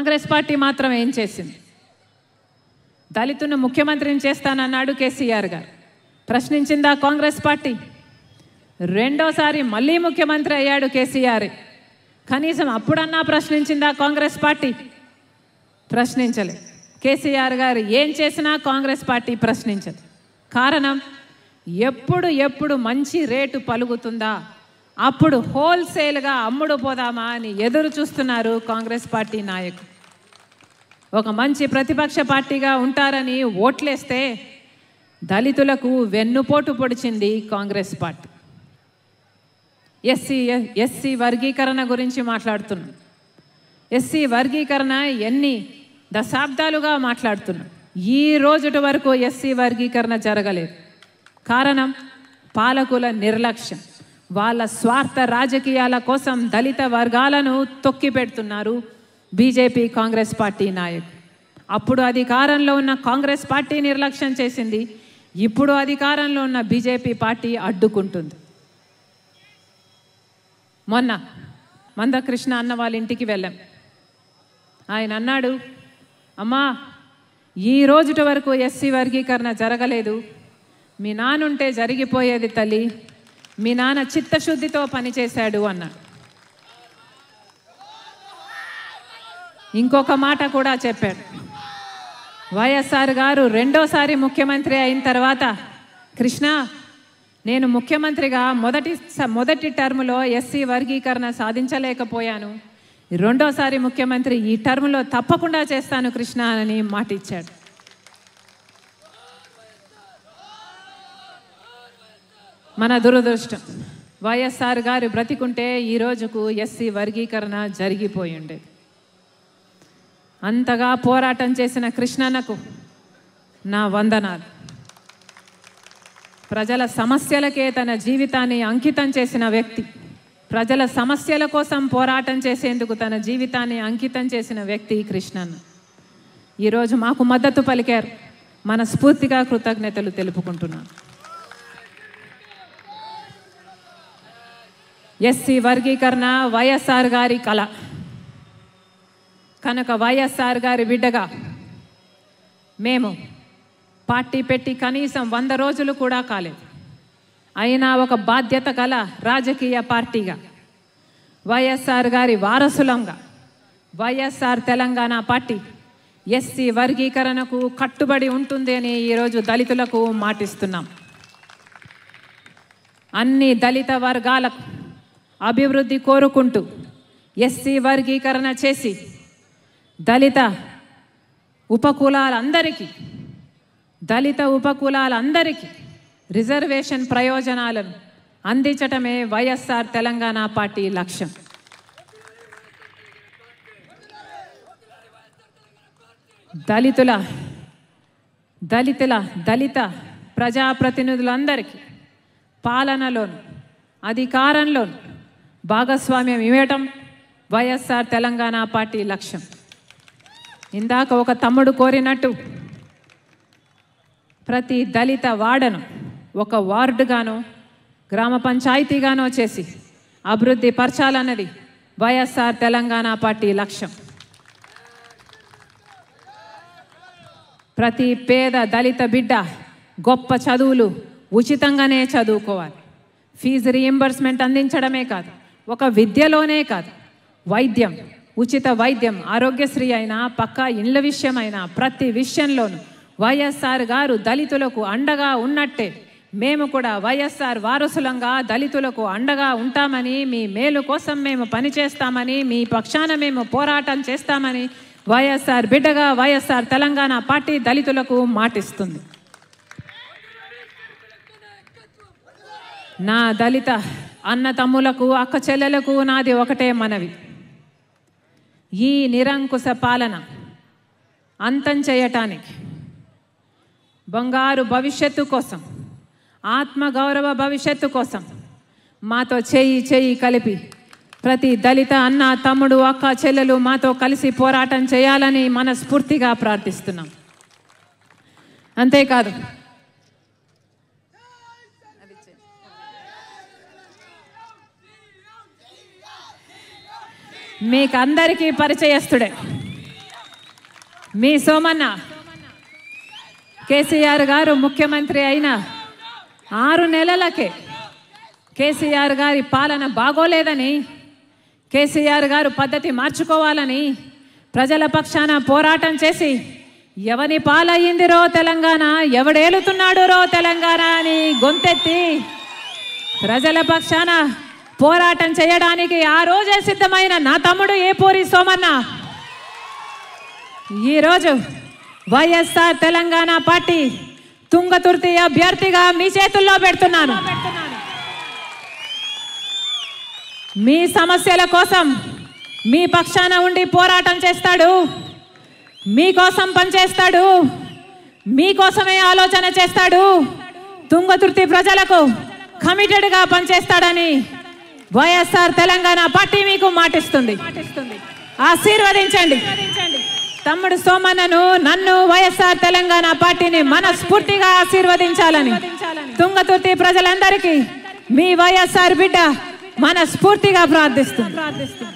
Congress party మాత్రం ఏం చేసింది దళితును ముఖ్యమంత్రిని చేస్తానన్నాడు కేసీఆర్ గారు ప్రశ్నించిందా కాంగ్రెస్ పార్టీ రెండోసారి మళ్ళీ ముఖ్యమంత్రి అయ్యాడు కేసీఆర్ కనీసం అప్పుడన్నా ప్రశ్నించిందా కాంగ్రెస్ పార్టీ ప్రశ్నించలేదు కేసీఆర్ గారు ఏం చేసినా కాంగ్రెస్ పార్టీ ప్రశ్నించదు కారణం ఎప్పుడు ఎప్పుడు మంచి రేటు పలుకుతుందా అప్పుడు హోల్సేల్గా అమ్ముడు పోదామా అని ఎదురు చూస్తున్నారు కాంగ్రెస్ పార్టీ నాయకులు ఒక మంచి ప్రతిపక్ష పార్టీగా ఉంటారని ఓట్లేస్తే దళితులకు వెన్నుపోటు పొడిచింది కాంగ్రెస్ పార్టీ ఎస్సీ ఎస్సీ వర్గీకరణ గురించి మాట్లాడుతున్నాం ఎస్సీ వర్గీకరణ ఎన్ని దశాబ్దాలుగా మాట్లాడుతున్నాం ఈ రోజుటి వరకు ఎస్సీ వర్గీకరణ జరగలేదు కారణం పాలకుల నిర్లక్ష్యం వాళ్ళ స్వార్థ రాజకీయాల కోసం దళిత వర్గాలను తొక్కి పెడుతున్నారు బీజేపీ కాంగ్రెస్ పార్టీ నాయకులు అప్పుడు అధికారంలో ఉన్న కాంగ్రెస్ పార్టీ నిర్లక్ష్యం చేసింది ఇప్పుడు అధికారంలో ఉన్న బీజేపీ పార్టీ అడ్డుకుంటుంది మొన్న మందకృష్ణ అన్న వాళ్ళ ఇంటికి వెళ్ళాం ఆయన అన్నాడు అమ్మా ఈ రోజుటి వరకు ఎస్సీ వర్గీకరణ జరగలేదు మీ నానుంటే జరిగిపోయేది తల్లి మీ నాన్న చిత్తశుద్ధితో పనిచేశాడు అన్నాడు ఇంకొక మాట కూడా చెప్పాడు వైఎస్ఆర్ గారు రెండోసారి ముఖ్యమంత్రి అయిన తర్వాత కృష్ణ నేను ముఖ్యమంత్రిగా మొదటి స- మొదటి టర్మ్లో ఎస్సీ వర్గీకరణ సాధించలేకపోయాను రెండోసారి ముఖ్యమంత్రి ఈ టర్మ్లో తప్పకుండా చేస్తాను కృష్ణ అని మాట ఇచ్చాడు మన దురదృష్టం వైఎస్ఆర్ గారు బ్రతికుంటే ఈ రోజుకు ఎస్సీ వర్గీకరణ జరిగిపోయి ఉండేది అంతగా పోరాటం చేసిన కృష్ణన్నకు నా వందనాలు ప్రజల సమస్యలకే తన జీవితాన్ని అంకితం చేసిన వ్యక్తి ప్రజల సమస్యల కోసం పోరాటం చేసేందుకు తన జీవితాన్ని అంకితం చేసిన వ్యక్తి కృష్ణన్న ఈరోజు మాకు మద్దతు పలికారు మన స్ఫూర్తిగా కృతజ్ఞతలు తెలుపుకుంటున్నాను ఎస్సీ వర్గీకరణ వైఎస్ఆర్ గారి కళ కనుక వైఎస్ఆర్ గారి బిడ్డగా మేము పార్టీ పెట్టి కనీసం వంద రోజులు కూడా కాలేదు అయినా ఒక బాధ్యత గల రాజకీయ పార్టీగా వైఎస్ఆర్ గారి వారసులంగా వైఎస్ఆర్ తెలంగాణ పార్టీ ఎస్సీ వర్గీకరణకు కట్టుబడి ఉంటుంది అని ఈరోజు దళితులకు మాటిస్తున్నాం అన్ని దళిత వర్గాలకు అభివృద్ధి కోరుకుంటూ ఎస్సీ వర్గీకరణ చేసి దళిత ఉపకులాలందరికీ దళిత ఉపకులాలందరికీ రిజర్వేషన్ ప్రయోజనాలను అందించటమే వైఎస్ఆర్ తెలంగాణ పార్టీ లక్ష్యం దళితుల దళితుల దళిత ప్రజాప్రతినిధులందరికీ పాలనలోను అధికారంలోను భాగస్వామ్యం ఇవ్వటం వైఎస్ఆర్ తెలంగాణ పార్టీ లక్ష్యం ఇందాక ఒక తమ్ముడు కోరినట్టు ప్రతి దళిత వాడను ఒక వార్డుగానో గ్రామ పంచాయతీగానో చేసి అభివృద్ధి పరచాలన్నది వైఎస్ఆర్ తెలంగాణ పార్టీ లక్ష్యం ప్రతి పేద దళిత బిడ్డ గొప్ప చదువులు ఉచితంగానే చదువుకోవాలి ఫీజు రీఎంబర్స్మెంట్ అందించడమే కాదు ఒక విద్యలోనే కాదు వైద్యం ఉచిత వైద్యం ఆరోగ్యశ్రీ అయినా పక్కా ఇండ్ల విషయమైనా ప్రతి విషయంలోనూ వైఎస్ఆర్ గారు దళితులకు అండగా ఉన్నట్టే మేము కూడా వైఎస్ఆర్ వారసులంగా దళితులకు అండగా ఉంటామని మీ మేలు కోసం మేము పనిచేస్తామని మీ పక్షాన మేము పోరాటం చేస్తామని వైఎస్ఆర్ బిడ్డగా వైఎస్ఆర్ తెలంగాణ పార్టీ దళితులకు మాటిస్తుంది నా దళిత అన్న తమ్ములకు అక్క చెల్లెలకు నాది ఒకటే మనవి ఈ నిరంకుశ పాలన అంతం చేయటానికి బంగారు భవిష్యత్తు కోసం ఆత్మగౌరవ భవిష్యత్తు కోసం మాతో చేయి చేయి కలిపి ప్రతి దళిత అన్న తమ్ముడు అక్క చెల్లెలు మాతో కలిసి పోరాటం చేయాలని మనస్ఫూర్తిగా ప్రార్థిస్తున్నాం అంతేకాదు మీకు అందరికీ పరిచయస్తుడే మీ సోమన్న కేసీఆర్ గారు ముఖ్యమంత్రి అయిన ఆరు నెలలకే కేసీఆర్ గారి పాలన బాగోలేదని కేసీఆర్ గారు పద్ధతి మార్చుకోవాలని ప్రజల పక్షాన పోరాటం చేసి ఎవని పాలయ్యిందిరో తెలంగాణ ఎవడేలుతున్నాడు రో తెలంగాణ అని గొంతెత్తి ప్రజల పక్షాన పోరాటం చేయడానికి ఆ రోజే సిద్ధమైన నా తమ్ముడు ఏపూరి సోమన్న ఈరోజు వైఎస్ఆర్ తెలంగాణ పార్టీ తుంగతుర్తి అభ్యర్థిగా మీ చేతుల్లో పెడుతున్నాను మీ సమస్యల కోసం మీ పక్షాన ఉండి పోరాటం చేస్తాడు మీకోసం పనిచేస్తాడు మీకోసమే ఆలోచన చేస్తాడు తుంగతుర్తి ప్రజలకు కమిటెడ్గా పనిచేస్తాడని వైఎస్ఆర్ తెలంగాణ పార్టీ మీకు మాటిస్తుంది ఆశీర్వదించండి తమ్ముడు సోమన్నను నన్ను వైఎస్ఆర్ తెలంగాణ పార్టీని మనస్ఫూర్తిగా ఆశీర్వదించాలని తుంగతుర్తి ప్రజలందరికీ మీ వైఎస్ఆర్ బిడ్డ మనస్ఫూర్తిగా ప్రార్థిస్తుంది